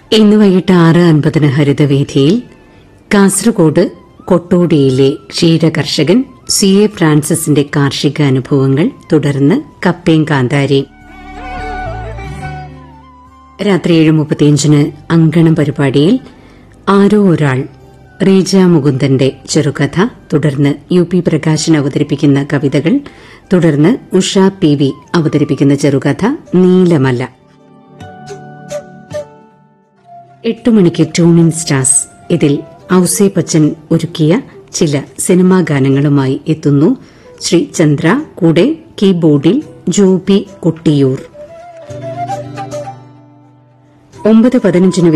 ഇന്ന് വൈകിട്ട് ആറ് അൻപതിന് ഹരിതവേദിയിൽ കാസർഗോഡ് കൊട്ടോടിയിലെ ക്ഷീരകർഷകൻ സി എ ഫ്രാൻസിസിന്റെ കാർഷിക അനുഭവങ്ങൾ തുടർന്ന് കപ്പേം കാന്താരി രാത്രി ഏഴ് മുപ്പത്തിയഞ്ചിന് അങ്കണം പരിപാടിയിൽ ആരോ ഒരാൾ റീജ മുകുന്ദന്റെ ചെറുകഥ തുടർന്ന് യു പി പ്രകാശൻ അവതരിപ്പിക്കുന്ന കവിതകൾ തുടർന്ന് ഉഷ പി വി അവതരിപ്പിക്കുന്ന ചെറുകഥ നീലമല എട്ടു മണിക്ക് ട്യൂണിൻ സ്റ്റാർസ് ഇതിൽ ഔസേ പച്ചൻ ഒരുക്കിയ ചില സിനിമാ ഗാനങ്ങളുമായി എത്തുന്നു ശ്രീ ചന്ദ്ര കൂടെ കീബോർഡിൽ ജോബി കൊട്ടിയൂർ ഒമ്പത് പതിനഞ്ചിന്